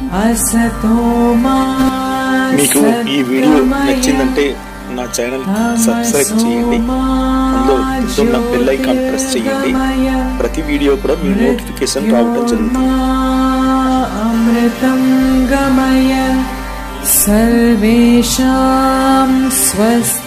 असतो मा మీకు ఈ వీడియో నచ్చిందంటే నా ఛానల్ సబ్స్క్రైబ్ చేయండి అందులో కింద బెల్ ఐకాన్ ప్రెస్ చేయండి ప్రతి వీడియో కూడా మీ నోటిఫికేషన్ రావడం జరుగుతుంది अमृतं गमय सर्वेषां स्वस्ति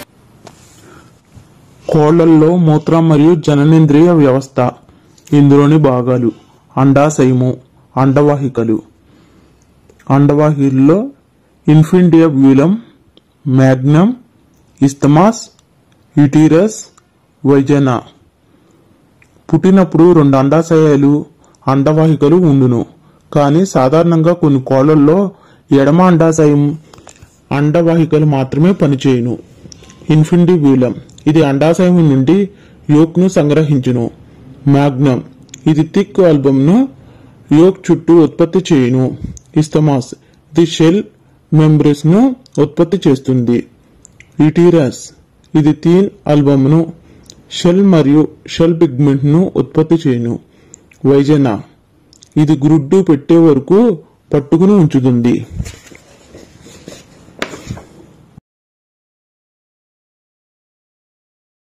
కోళ్లల్లో మూత్రం మరియు జననేంద్రియ వ్యవస్థ ఇందులోని భాగాలు అండాశయము అండవాహికలు అండవాహికల్లో ఇన్ఫిండియబ్యూలం మ్యాగ్నమ్ ఇస్తమాస్ యుటీరస్ వైజన పుట్టినప్పుడు రెండు అండాశయాలు అండవాహికలు ఉండును కానీ సాధారణంగా కొన్ని కోళ్లల్లో ఎడమ అండాశయం అండవాహికలు మాత్రమే పనిచేయును ఇన్ఫిండిబ్యూలం ఇది అండాశయం నుండి యోక్ను సంగ్రహించును మ్యాగ్నమ్ ఇది థిక్ ఆల్బమ్ను యోక్ చుట్టూ ఉత్పత్తి చేయును ఇస్తమాస్ ఇది షెల్ మెంబ్రెస్ ను ఉత్పత్తి చేస్తుంది ఇటీరస్ ఇది థీన్ ఆల్బమ్ను షెల్ మరియు షెల్ పిగ్మెంట్ ను ఉత్పత్తి చేయును వైజన ఇది గ్రుడ్డు పెట్టే వరకు పట్టుకుని ఉంచుతుంది